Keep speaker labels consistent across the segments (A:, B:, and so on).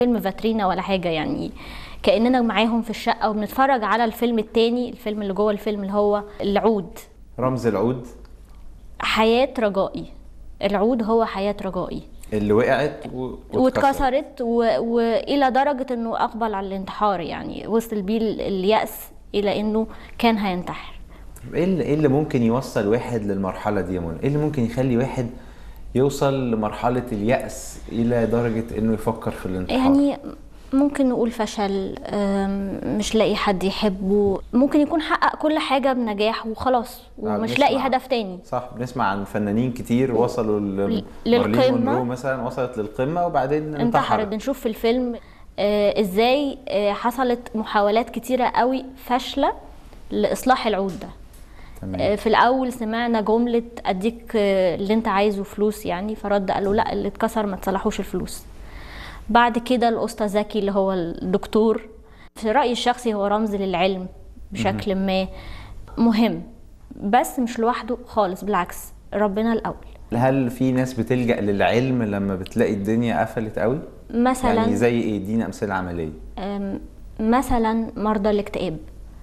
A: فيلم فاترينا ولا حاجه يعني كاننا معاهم في الشقه وبنتفرج على الفيلم التاني الفيلم اللي جوه الفيلم اللي هو العود
B: رمز العود
A: حياه رجائي العود هو حياه رجائي
B: اللي وقعت و...
A: واتكسرت و... والى درجه انه اقبل على الانتحار يعني وصل بيه ال- الياس الى انه كان هينتحر
B: طب ايه اللي, إيه اللي ممكن يوصل واحد للمرحله دي يا منى؟ ايه اللي ممكن يخلي واحد يوصل لمرحله اليأس الى درجه انه يفكر في الانتحار؟
A: يعني ممكن نقول فشل أم، مش لاقي حد يحبه ممكن يكون حقق كل حاجة بنجاح وخلاص ومش
B: بنسمع-
A: لاقي هدف تاني
B: صح بنسمع عن فنانين كتير وصلوا ل...
A: للقمة.
B: مارلين مونرو مثلا وصلت للقمه وبعدين
A: انتحرت
B: انتحرت
A: بنشوف في الفيلم آه، ازاي آه، حصلت محاولات كتيرة قوي فاشلة لإصلاح العود ده آه،
B: تمام
A: في الأول سمعنا جملة أديك آه، اللي أنت عايزه فلوس يعني فرد قال له لا اللي اتكسر ما تصلحوش الفلوس بعد كده الأسطى زكي اللي هو الدكتور في رأيي الشخصي هو رمز للعلم بشكل ما مهم بس مش لوحده خالص بالعكس ربنا الأول
B: هل في ناس بتلجأ للعلم لما بتلاقي الدنيا قفلت قوي؟
A: مثلا
B: يعني زي ايه؟ ادينا امثله عمليه
A: أم، مثلا مرضى الاكتئاب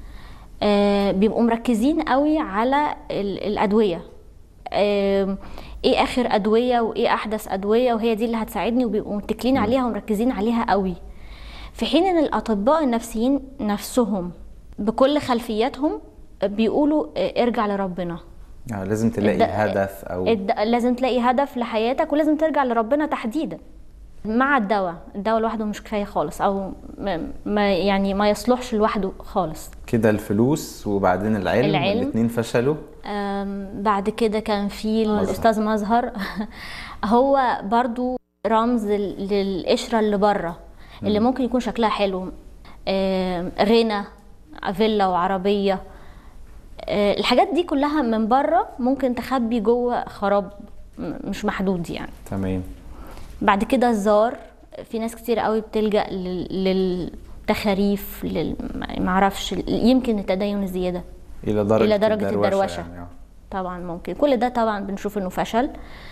A: آه، بيبقوا مركزين قوي على ال- الادويه آم، ايه اخر ادويه وايه احدث ادويه وهي دي اللي هتساعدني وبيبقوا متكلين عليها ومركزين عليها قوي في حين ان الاطباء النفسيين نفسهم بكل خلفياتهم بيقولوا آه، ارجع لربنا
B: يعني لازم تلاقي
A: الد-
B: هدف او
A: الد... لازم تلاقي هدف لحياتك ولازم ترجع لربنا تحديدا مع الدواء الدواء لوحده مش كفايه خالص او ما ما- يعني ما يصلحش لوحده خالص
B: كده الفلوس وبعدين العلم,
A: العلم.
B: الاثنين فشلوا
A: أم، بعد كده كان في الاستاذ مظهر هو برضو رمز لل- للقشره اللي بره اللي ممكن يكون شكلها حلو أم، غنى فيلا وعربيه أه، الحاجات دي كلها من بره ممكن تخبي جوه خراب م- مش محدود يعني
B: تمام
A: بعد كده الزار في ناس كتير قوي بتلجأ لل- للتخاريف لل... معرفش يمكن التدين الزيادة
B: الى درجه
A: إلى درجة الدروشة.
B: يعني. آه.
A: طبعا ممكن كل ده طبعا بنشوف انه فشل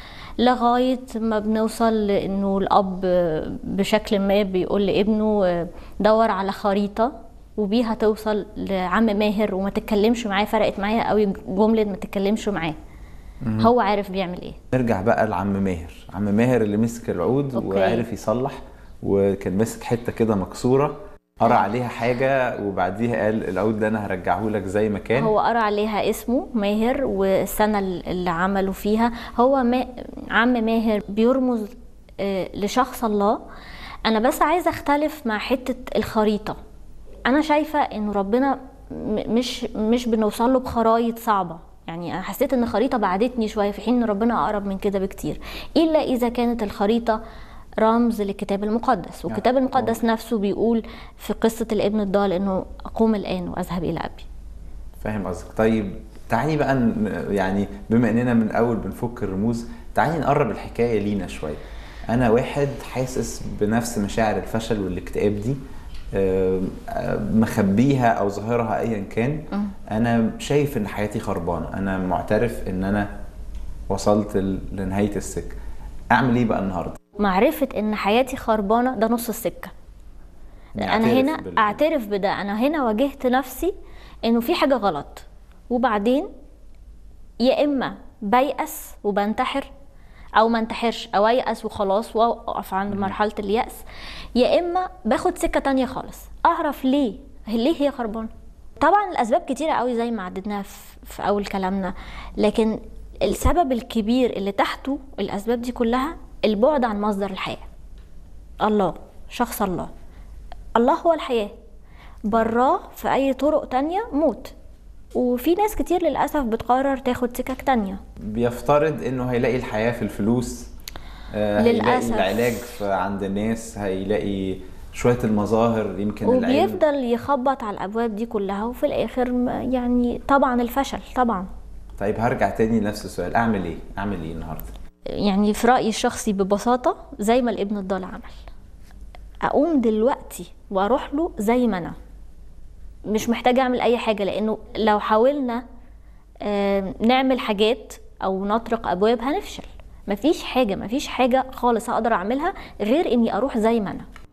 A: لغاية ما بنوصل لانه الاب بشكل ما بيقول لابنه دور على خريطة وبيها توصل لعم ماهر وما تتكلمش معاه فرقت معايا قوي جملة ما تتكلمش معاه هو عارف بيعمل ايه
B: نرجع بقى لعم ماهر عم ماهر اللي مسك العود
A: أوكي.
B: وعرف يصلح وكان ماسك حته كده مكسوره قرا عليها حاجه وبعديها قال العود ده انا هرجعه لك زي ما كان
A: هو قرا عليها اسمه ماهر والسنة اللي عملوا فيها هو ما عم ماهر بيرمز آه، لشخص الله أنا بس عايزة أختلف مع حتة الخريطة أنا شايفة إنه ربنا م- مش مش بنوصل له بخرايط صعبة يعني أنا حسيت إن الخريطة بعدتني شوية في حين إن ربنا أقرب من كده بكتير إلا إذا كانت الخريطة رمز للكتاب المقدس والكتاب المقدس نفسه بيقول في قصة الابن الضال إنه أقوم الآن وأذهب إلى أبي
B: فاهم قصدك طيب تعالي بقى ن- يعني بما اننا من الاول بنفك الرموز تعالي نقرب الحكايه لينا شويه انا واحد حاسس بنفس مشاعر الفشل والاكتئاب دي آم، آم، مخبيها او ظاهرها ايا كان انا شايف ان حياتي خربانه انا معترف ان انا وصلت ل- لنهايه السكه اعمل ايه بقى النهارده
A: معرفة ان حياتي خربانة ده نص السكة انا
B: نعترف
A: هنا
B: بال-
A: اعترف بده انا هنا واجهت نفسي انه في حاجة غلط وبعدين يا اما بيأس وبنتحر او ما انتحرش او ايأس وخلاص واقف عند مرحلة اليأس يا اما باخد سكة تانية خالص اعرف ليه ليه هي خربانة طبعا الاسباب كتيرة قوي زي ما عددناها في, في اول كلامنا لكن السبب الكبير اللي تحته الاسباب دي كلها البعد عن مصدر الحياة الله شخص الله الله هو الحياة براه في أي طرق تانية موت وفي ناس كتير للأسف بتقرر تاخد سكك تانية
B: بيفترض انه هيلاقي الحياه في الفلوس آه، هيلاقي
A: للأسف.
B: العلاج في عند الناس هيلاقي شويه المظاهر يمكن العلم
A: وبيفضل يخبط على الأبواب دي كلها وفي الآخر م- يعني طبعا الفشل طبعا
B: طيب هرجع تاني لنفس السؤال اعمل ايه اعمل ايه النهارده
A: يعني في رأيي الشخصي ببساطة زي ما الابن الضال عمل أقوم دلوقتي وأروح له زي ما أنا مش محتاجة أعمل أي حاجة لأنه لو حاولنا آه، نعمل حاجات أو نطرق أبواب هنفشل مفيش حاجة مفيش حاجة خالص أقدر أعملها غير إني أروح زي ما أنا